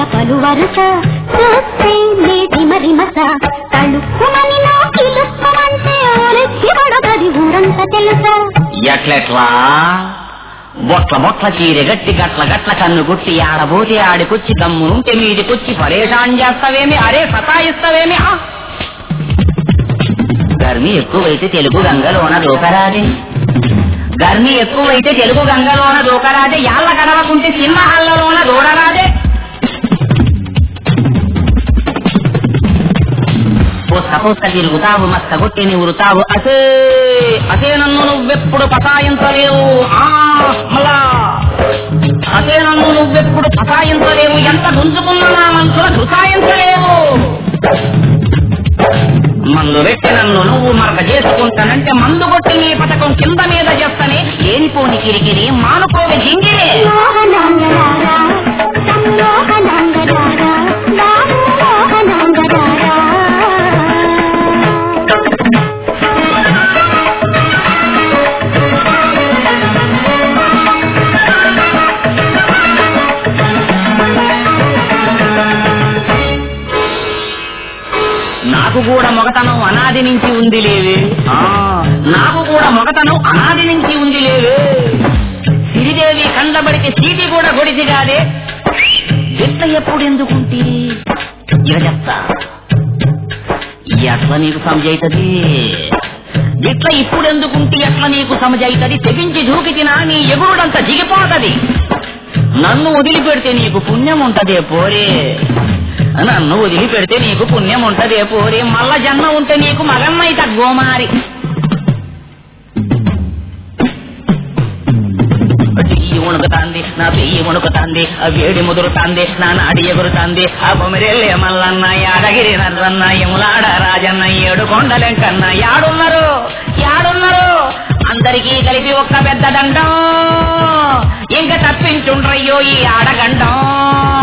పలు వరుస చూస్తే నేటి మరి మస తలుక్కుమని నోకిలుక్కుమంటే ఒలిచి పడగది ఊరంతా తెలుసా ఎట్లెట్లా బొట్ల బొట్ల చీర గట్టి గట్ల గట్ల కన్ను గుట్టి ఆడబోతే ఆడికొచ్చి గమ్మునుంటే మీదికొచ్చి పరేషాన్ చేస్తావేమి అరే సతాయిస్తావేమి ఆ! గర్మి ఎక్కువైతే తెలుగు గంగలోన దూకరాదే గర్మి ఎక్కువైతే తెలుగు గంగలోన దూకరాదే యాళ్ళ గడవకుంటే చిన్న హల్లలోన దూరరాదే పుస్క పుస్క తిరుగుతావు మస్క కొట్టి నివురుతావు అసే అసే నన్ను నువ్వెప్పుడు పతాయించలేవు ఆ, మళ్ళా అసే నన్ను నువ్వెప్పుడు పతాయించలేవు ఎంత గుంజుకున్నా నా మనసుల ధృతాయించలేవు మందు పెట్టి నన్ను నువ్వు మరక చేసుకుంటానంటే మందు కొట్టి నీ పథకం కింద మీద చేస్తానే ఏనిపోని కిరికిరి మానుకోవి జింగిరే మోహనాంగరారా మోహనాంగరారా బాబు మోహనాంగరారా నాకు కూడా మొగతనం అనాది నుంచి ఉంది లేవే ఆ, నాకు కూడా మొగతనం అనాది నుంచి ఉంది లేవే సిరిదేవి కండబడితే సీటి కూడా గొడిసి కాదే ఎట్ల ఎప్పుడు ఎందుకుంటే ఇక చెప్తా ఎట్లా నీకు సమజైతది ఇట్లా ఇప్పుడు ఎందుకుంటే ఎట్లా నీకు సమజైతది తెగించి దూకితినా నీ ఎగురుడంతా దిగిపోతది నన్ను వదిలిపెడితే నీకు పుణ్యం ఉంటదే పోరే నన్ను వదిలిపెడితే నీకు పుణ్యం ఉంటదే పోరే మల్ల జన్మ ఉంటే నీకు మగన్నైత గోమారి చెయ్యి వణుకుతాంది నా పెయ్యి వణుకుతాంది ఆ వేడి ముదురుతాంది నా నాడి ఎగురుతాంది ఆ బొమిరెల్లే మల్లన్న యాడగిరి నర్రన్న యములాడ రాజన్న ఏడు కొండలెంకన్న యాడున్నారు యాడున్నారు అందరికీ కలిపి ఒక్క పెద్ద దండం ఇంకా తప్పించుండ్రయ్యో ఈ ఆడగండం